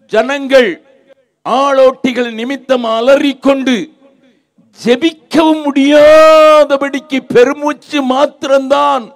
ஜனங்கள் ஆளோட்டிகள் நிமித்தம் அலறிக்கொண்டு ஜெபிக்கவும் முடியாதபடிக்கு பெருமூச்சு மாத்திரம்தான்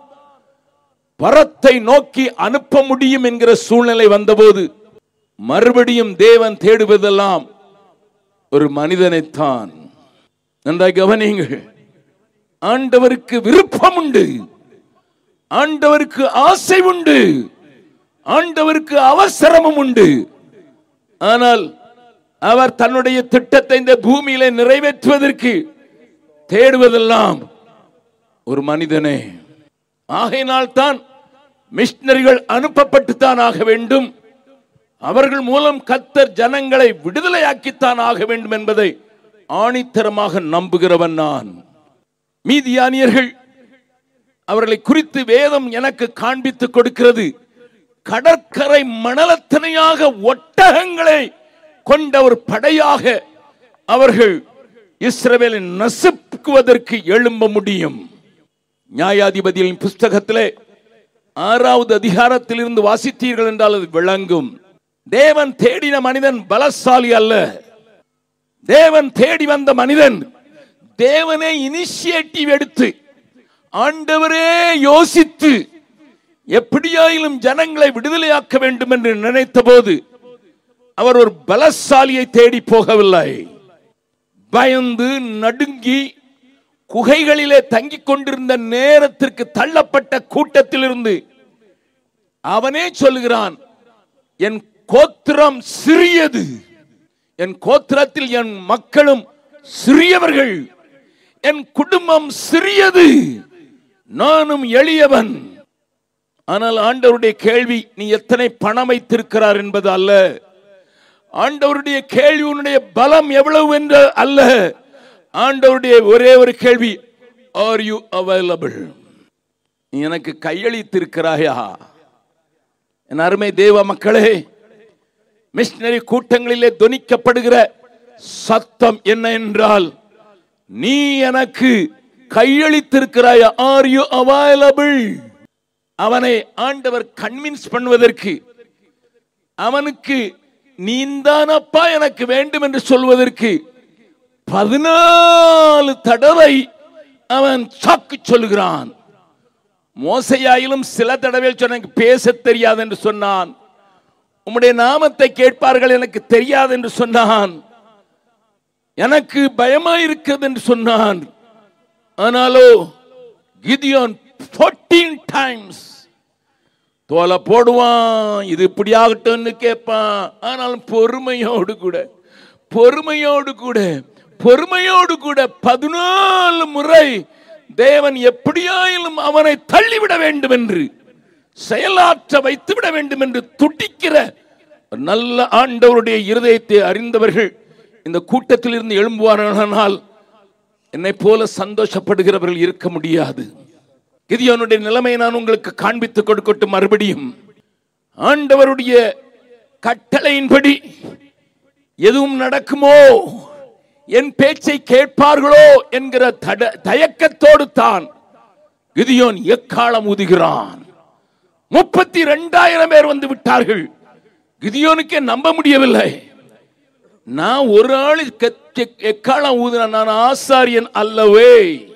பரத்தை நோக்கி அனுப்ப முடியும் என்கிற சூழ்நிலை வந்தபோது மறுபடியும் தேவன் தேடுவதெல்லாம் ஒரு மனிதனைத்தான் நன்றாய் கவனியுங்கள் ஆண்டவருக்கு விருப்பம் உண்டு ஆண்டவருக்கு ஆசை உண்டு ஆண்டவருக்கு அவசரமும் உண்டு ஆனால் அவர் தன்னுடைய திட்டத்தை இந்த பூமியில நிறைவேற்றுவதற்கு தேடுவதெல்லாம் ஒரு மனிதனே ஆகையினால் தான் மிஷினரிகள் அனுப்பப்பட்டுத்தான் ஆக வேண்டும் அவர்கள் மூலம் கத்தர் ஜனங்களை விடுதலையாக்கித்தான் ஆக வேண்டும் என்பதை ஆணித்தரமாக நம்புகிறவன் நான் மீதியானியர்கள் அவர்களை குறித்து வேதம் எனக்கு காண்பித்துக் கொடுக்கிறது கடற்கரை மணலத்தனையாக ஒட்டகங்களை கொண்ட ஒரு படையாக அவர்கள் இஸ்ரவேலை நசுக்குவதற்கு எழும்ப முடியும் நியாயாதிபதியின் புஸ்தகத்திலே ஆறாவது அதிகாரத்தில் இருந்து வாசித்தீர்கள் என்றால் அது விளங்கும் தேவன் தேடின மனிதன் பலசாலி அல்ல தேவன் தேடி வந்த மனிதன் தேவனே இனிஷியேட்டிவ் எடுத்து ஆண்டவரே யோசித்து எப்படியாயிலும் ஜனங்களை விடுதலையாக்க வேண்டும் என்று நினைத்த போது அவர் ஒரு பலசாலியை தேடி போகவில்லை பயந்து நடுங்கி குகைகளிலே தங்கிக் கொண்டிருந்த நேரத்திற்கு தள்ளப்பட்ட கூட்டத்திலிருந்து அவனே சொல்லுகிறான் என் கோத்திரம் சிறியது என் கோத்திரத்தில் என் மக்களும் சிறியவர்கள் என் குடும்பம் சிறியது நானும் எளியவன் ஆனால் ஆண்டவருடைய கேள்வி நீ எத்தனை பணம் வைத்திருக்கிறார் என்பது அல்ல ஆண்டவருடைய கேள்வி உன்னுடைய பலம் எவ்வளவு என்று அல்ல ஆண்டவருடைய ஒரே ஒரு கேள்வி ஆர் யூ அவைலபிள் நீ எனக்கு கையளித்திருக்கிறாயா என் அருமை தேவ மக்களே மிஷினரி கூட்டங்களிலே துணிக்கப்படுகிற சத்தம் என்ன என்றால் நீ எனக்கு கையளித்திருக்கிறாயா ஆர் யூ அவைலபிள் அவனை ஆண்டவர் கன்வின்ஸ் பண்ணுவதற்கு அவனுக்கு நீந்தானப்பா எனக்கு வேண்டும் என்று சொல்வதற்கு பதினாலு தடவை அவன் சாக்கு சொல்லுகிறான் மோசையாயிலும் சில தடவை சொன்ன எனக்கு பேச தெரியாது என்று சொன்னான் உம்முடைய நாமத்தை கேட்பார்கள் எனக்கு தெரியாது என்று சொன்னான் எனக்கு பயமா இருக்கிறது என்று சொன்னான் ஆனாலோ கிதியோன் 14 டைம்ஸ் தோலை போடுவான் இது இப்படி ஆகட்டும்னு கேட்பான் ஆனாலும் பொறுமையோடு கூட பொறுமையோடு கூட பொறுமையோடு கூட பதினாலு முறை தேவன் எப்படியாயிலும் அவனை தள்ளிவிட வேண்டும் என்று செயலாற்ற வைத்துவிட வேண்டும் என்று துடிக்கிற ஒரு நல்ல ஆண்டவருடைய இருதயத்தை அறிந்தவர்கள் இந்த கூட்டத்தில் இருந்து எழும்புவார்களானால் என்னை போல சந்தோஷப்படுகிறவர்கள் இருக்க முடியாது கிதியோனுடைய நிலைமையை நான் உங்களுக்கு காண்பித்துக் கொடுக்கட்டும் மறுபடியும் ஆண்டவருடைய கட்டளையின்படி எதுவும் நடக்குமோ என் பேச்சை கேட்பார்களோ என்கிற தட- தயக்கத்தோடு தான் கிதியோன் எக்காலம் ஊதுகிறான் முப்பத்தி ரெண்டாயிரம் பேர் வந்து விட்டார்கள் கிதியோனுக்கே நம்ப முடியவில்லை நான் ஒரு ஆள் கெ- எக்காலம் ஊதுன நான் ஆசாரியன் அல்லவே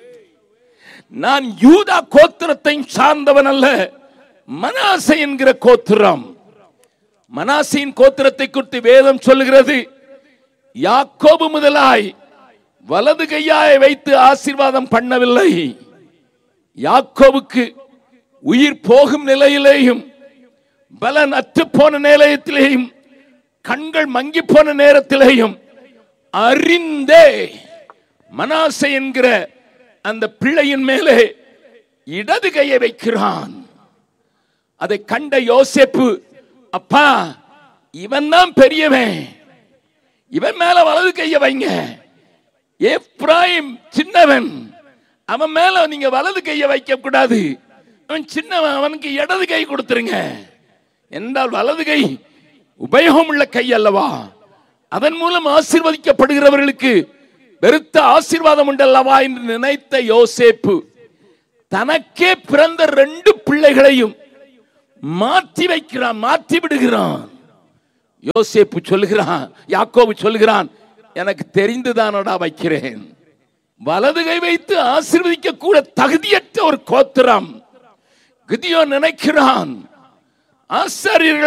நான் யூதா கோத்திரத்தை சார்ந்தவன் அல்ல மனாசை என்கிற கோத்திரம் மனாசையின் கோத்திரத்தை குறித்து வேதம் சொல்லுகிறது யாக்கோபு முதலாய் வலது கையாய் வைத்து ஆசீர்வாதம் பண்ணவில்லை யாக்கோபுக்கு உயிர் போகும் நிலையிலேயும் பலன் அற்று போன நிலையத்திலேயும் கண்கள் மங்கி போன நேரத்திலேயும் அறிந்தே மனாசை என்கிற அந்த பிள்ளையின் மேலே இடது கையை வைக்கிறான் அதை கண்ட யோசேப்பு அப்பா இவன் தான் பெரியவன் இவன் மேல வலது கையை வைங்க எப்ராயிம் சின்னவன் அவன் மேல நீங்க வலது கையை வைக்க கூடாது அவன் சின்னவன் அவனுக்கு இடது கை கொடுத்துருங்க என்றால் வலது கை உபயோகம் உள்ள கை அல்லவா அதன் மூலம் ஆசீர்வதிக்கப்படுகிறவர்களுக்கு வெறுத்த ஆசீர்வாதம் உண்டல்லவா என்று நினைத்த யோசேப்பு தனக்கே பிறந்த ரெண்டு பிள்ளைகளையும் மாற்றி வைக்கிறான் மாற்றி விடுகிறான் யோசேப்பு சொல்லுகிறான் யாக்கோபு சொல்லுகிறான் எனக்கு தெரிந்துதானடா வைக்கிறேன் வலது கை வைத்து ஆசீர்வதிக்க கூட தகுதியற்ற ஒரு கோத்திரம் கிதியோ நினைக்கிறான் ஆசாரியர்கள்